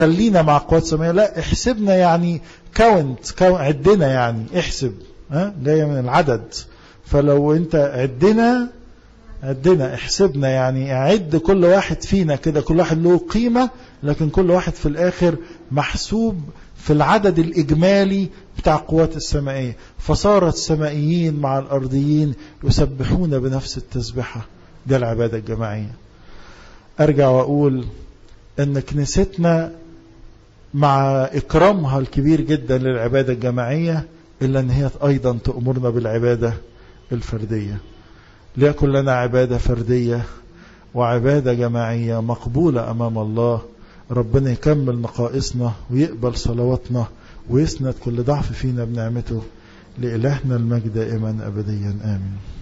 خلينا مع قوات سماوية لا احسبنا يعني كاونت كاون عدنا يعني احسب ها جاية من العدد فلو انت عدنا عدنا احسبنا يعني اعد كل واحد فينا كده كل واحد له قيمة لكن كل واحد في الاخر محسوب في العدد الاجمالي بتاع قوات السمائية فصار السمائيين مع الارضيين يسبحون بنفس التسبحة ده العبادة الجماعية ارجع واقول ان كنيستنا مع اكرامها الكبير جدا للعبادة الجماعية الا ان هي ايضا تأمرنا بالعبادة الفردية ليكن لنا عبادة فردية وعبادة جماعية مقبولة أمام الله ربنا يكمل نقائصنا ويقبل صلواتنا ويسند كل ضعف فينا بنعمته لإلهنا المجد دائما أبديا آمين